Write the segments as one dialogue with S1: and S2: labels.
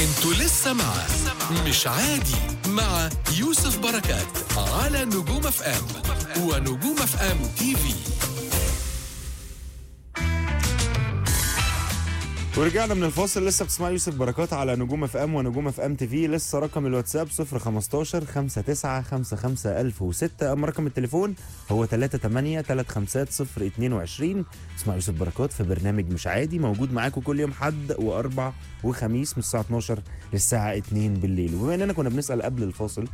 S1: انتوا لسه مع مش عادي مع يوسف بركات على نجوم اف ام ونجوم اف ام تي في
S2: ورجعنا من الفاصل لسه بتسمع يوسف بركات على نجوم اف ام ونجوم اف ام تي في لسه رقم الواتساب 015 59 55 1006 اما رقم التليفون هو 38 35 022 اسمع يوسف بركات في برنامج مش عادي موجود معاكم كل يوم حد واربع وخميس من الساعه 12 للساعه 2 بالليل وبما اننا كنا بنسال قبل الفاصل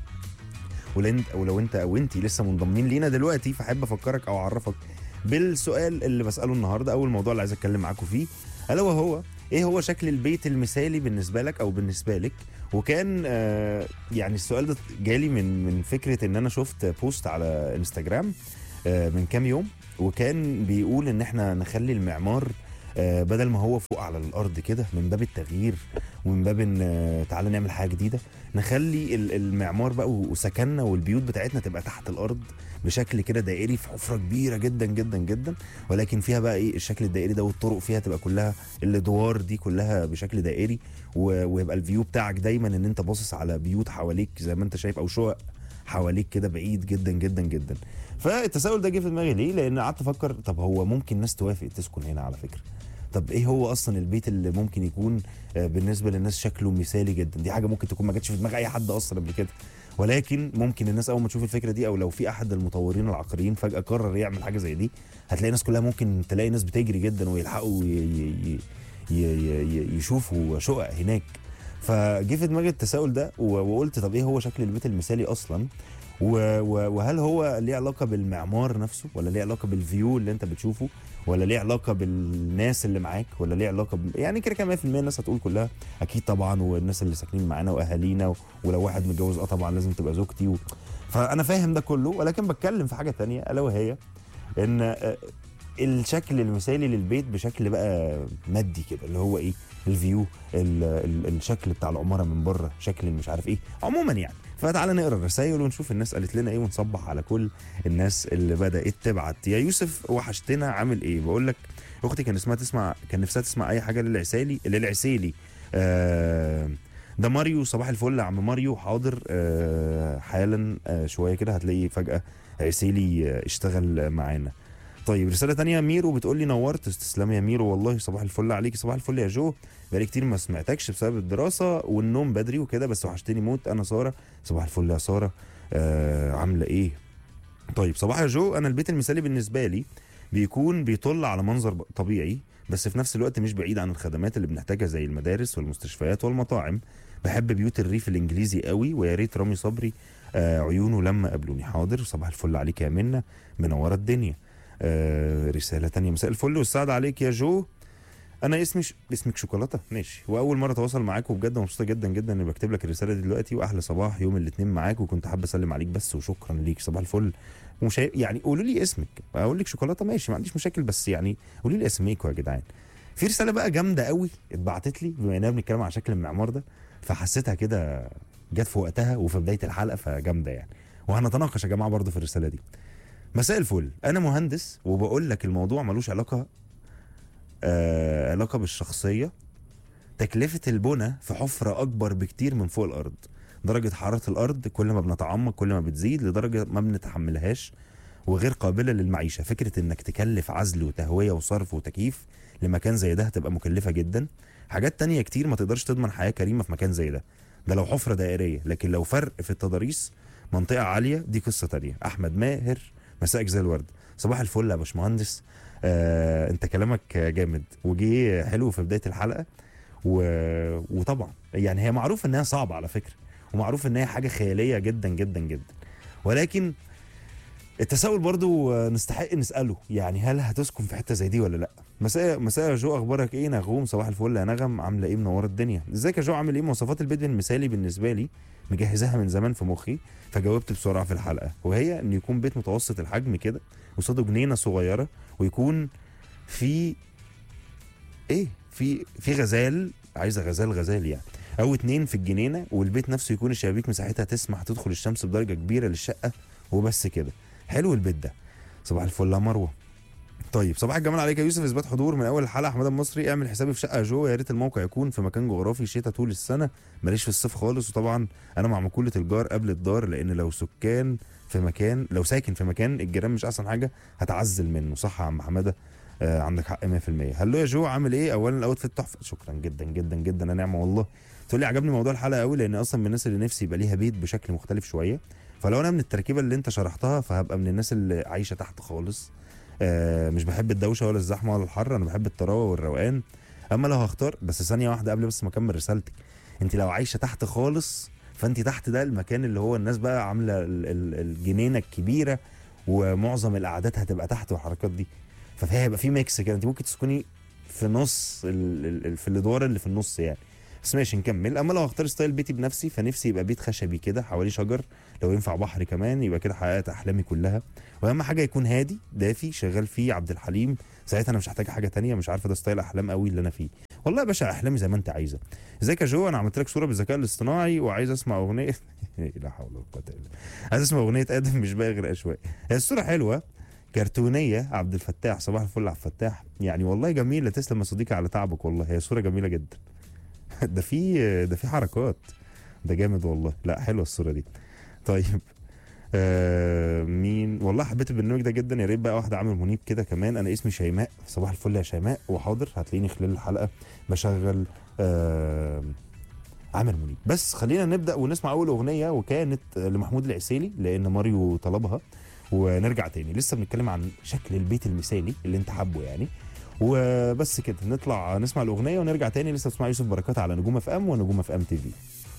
S2: ولو ولو انت او انت لسه منضمين لينا دلوقتي فاحب افكرك او اعرفك بالسؤال اللي بساله النهارده او الموضوع اللي عايز اتكلم معاكم فيه الا وهو ايه هو شكل البيت المثالي بالنسبه لك او بالنسبه لك وكان آه يعني السؤال ده جالي من من فكره ان انا شفت بوست على انستجرام آه من كام يوم وكان بيقول ان احنا نخلي المعمار آه بدل ما هو فوق على الارض كده من باب التغيير ومن باب ان آه تعالى نعمل حاجه جديده نخلي ال- المعمار بقى وسكننا والبيوت بتاعتنا تبقى تحت الارض بشكل كده دائري في حفره كبيره جدا جدا جدا ولكن فيها بقى ايه الشكل الدائري ده والطرق فيها تبقى كلها الادوار دي كلها بشكل دائري و- ويبقى الفيو بتاعك دايما ان انت باصص على بيوت حواليك زي ما انت شايف او شقق حواليك كده بعيد جدا جدا جدا فالتساؤل ده جه في دماغي ليه لان قعدت افكر طب هو ممكن ناس توافق تسكن هنا على فكره طب ايه هو اصلا البيت اللي ممكن يكون آه، بالنسبه للناس شكله مثالي جدا دي حاجه ممكن تكون ما جاتش في دماغ اي حد اصلا قبل كده ولكن ممكن الناس اول ما تشوف الفكره دي او لو في احد المطورين العقاريين فجاه قرر يعمل حاجه زي دي هتلاقي الناس كلها ممكن تلاقي ناس بتجري جدا ويلحقوا ي- ي- ي- ي- ي- يشوفوا شقق هناك فجه في دماغي التساؤل ده و- وقلت طب ايه هو شكل البيت المثالي اصلا و- و- وهل هو ليه علاقه بالمعمار نفسه ولا ليه علاقه بالفيو اللي انت بتشوفه ولا ليه علاقه بالناس اللي معاك ولا ليه علاقه ب... يعني كده كده 100% الناس هتقول كلها اكيد طبعا والناس اللي ساكنين معانا واهالينا و... ولو واحد متجوز اه طبعا لازم تبقى زوجتي و... فانا فاهم ده كله ولكن بتكلم في حاجه تانية الا وهي ان آه، الشكل المثالي للبيت بشكل بقى مادي كده اللي هو ايه الفيو ال ال الشكل بتاع العماره من بره شكل مش عارف ايه عموما يعني فتعالى نقرا الرسائل ونشوف الناس قالت لنا ايه ونصبح على كل الناس اللي بدات تبعت يا يوسف وحشتنا عامل ايه بقول لك اختي كان اسمها تسمع كان نفسها تسمع اي حاجه للعسالي للعسيلي آه ده ماريو صباح الفل يا عم ماريو حاضر آه حالا آه شويه كده هتلاقي فجاه عسيلي آه اشتغل معانا طيب رساله تانية ميرو بتقول لي نورت تسلم يا ميرو والله صباح الفل عليك صباح الفل يا جو بقالي كتير ما سمعتكش بسبب الدراسه والنوم بدري وكده بس وحشتني موت انا ساره صباح الفل يا ساره آه عامله ايه طيب صباح يا جو انا البيت المثالي بالنسبه لي بيكون بيطل على منظر ب- طبيعي بس في نفس الوقت مش بعيد عن الخدمات اللي بنحتاجها زي المدارس والمستشفيات والمطاعم بحب بيوت الريف الانجليزي قوي ويا ريت رامي صبري آه عيونه لما قابلوني حاضر صباح الفل عليك يا منى منوره الدنيا آه رساله تانية مساء الفل والسعد عليك يا جو انا اسمي ش... اسمك شوكولاته ماشي واول مره اتواصل معاك وبجد مبسوطه جدا جدا اني بكتب لك الرساله دي دلوقتي واحلى صباح يوم الاثنين معاك وكنت حابه اسلم عليك بس وشكرا ليك صباح الفل ومش هي- يعني قولوا لي اسمك اقول لك شوكولاته ماشي ما عنديش مشاكل بس يعني قولوا لي اسميكوا يا جدعان في رساله بقى جامده قوي اتبعتت لي بما اننا بنتكلم عن شكل المعمار ده فحسيتها كده جت في وقتها وفي بدايه الحلقه فجامده يعني وهنتناقش يا جماعه برضه في الرساله دي مساء الفل انا مهندس وبقول لك الموضوع ملوش علاقه آه علاقه بالشخصيه تكلفه البنى في حفره اكبر بكتير من فوق الارض درجه حراره الارض كل ما بنتعمق كل ما بتزيد لدرجه ما بنتحملهاش وغير قابله للمعيشه فكره انك تكلف عزل وتهويه وصرف وتكييف لمكان زي ده هتبقى مكلفه جدا حاجات تانية كتير ما تقدرش تضمن حياه كريمه في مكان زي ده ده لو حفره دائريه لكن لو فرق في التضاريس منطقه عاليه دي قصه تانية احمد ماهر مساءك زي الورد صباح الفل يا باشمهندس آه انت كلامك جامد وجه حلو في بدايه الحلقه و... وطبعا يعني هي معروف انها صعبه على فكره ومعروف ان هي حاجه خياليه جدا جدا جدا ولكن التساؤل برضو آه، نستحق نساله يعني هل هتسكن في حته زي دي ولا لا مساء مساء يا جو اخبارك ايه نغوم صباح الفل يا نغم عامله ايه منوره الدنيا ازيك يا جو عامل ايه مواصفات البيت المثالي بالنسبه لي مجهزاها من زمان في مخي فجاوبت بسرعه في الحلقه وهي انه يكون بيت متوسط الحجم كده قصاده جنينه صغيره ويكون في ايه في في غزال عايزه غزال غزال يعني او اتنين في الجنينه والبيت نفسه يكون الشبابيك مساحتها تسمح تدخل الشمس بدرجه كبيره للشقه وبس كده حلو البيت ده صباح الفل يا مروه طيب صباح الجمال عليك يا يوسف اثبات حضور من اول الحلقه حماده المصري اعمل حسابي في شقه جو يا ريت الموقع يكون في مكان جغرافي شتاء طول السنه ماليش في الصيف خالص وطبعا انا مع مقوله الجار قبل الدار لان لو سكان في مكان لو ساكن في مكان الجيران مش احسن حاجه هتعزل منه صح يا عم حماده آه عندك حق 100% هلو يا جو عامل ايه اولا الاوتفيت تحفه شكرا جدا جدا جدا يا نعمه والله تقول لي عجبني موضوع الحلقه قوي لان اصلا من الناس اللي نفسي يبقى ليها بيت بشكل مختلف شويه فلو انا من التركيبه اللي انت شرحتها فهبقى من الناس اللي عايشه تحت خالص آه مش بحب الدوشه ولا الزحمه ولا الحر انا بحب الطراوه والروقان اما لو هختار بس ثانيه واحده قبل بس ما اكمل رسالتك انت لو عايشه تحت خالص فانت تحت ده المكان اللي هو الناس بقى عامله ال- ال- الجنينه الكبيره ومعظم القعدات هتبقى تحت والحركات دي ففي هيبقى في ميكس كده انت ممكن تسكني في نص ال- ال- ال- في الادوار اللي في النص يعني بس ماشي نكمل اما لو هختار ستايل بيتي بنفسي فنفسي يبقى بيت خشبي كده حواليه شجر لو ينفع بحر كمان يبقى كده حققت احلامي كلها واهم حاجه يكون هادي دافي شغال فيه عبد الحليم ساعتها انا مش محتاج حاجه تانية مش عارفه ده ستايل احلام قوي اللي انا فيه والله يا باشا احلامي زي ما انت عايزه ازيك يا جو انا عملت لك صوره بالذكاء الاصطناعي وعايز اسمع اغنيه لا حول ولا قوه الا بالله عايز اسمع اغنيه ادم مش باقي غير اشواق هي الصوره حلوه كرتونيه عبد الفتاح صباح الفل على الفتاح يعني والله جميله تسلم يا صديقي على تعبك والله هي صوره جميله جدا ده في ده في حركات ده جامد والله لا حلوه الصوره دي طيب آه مين والله حبيت البرنامج ده جدا يا ريت بقى واحده عامر منيب كده كمان انا اسمي شيماء صباح الفل يا شيماء وحاضر هتلاقيني خلال الحلقه بشغل آه عامر منيب بس خلينا نبدا ونسمع اول اغنيه وكانت لمحمود العسيلي لان ماريو طلبها ونرجع تاني لسه بنتكلم عن شكل البيت المثالي اللي انت حابه يعني وبس كده نطلع نسمع الاغنيه ونرجع تاني لسه بتسمع يوسف بركات على نجوم اف ام ونجوم اف ام تي في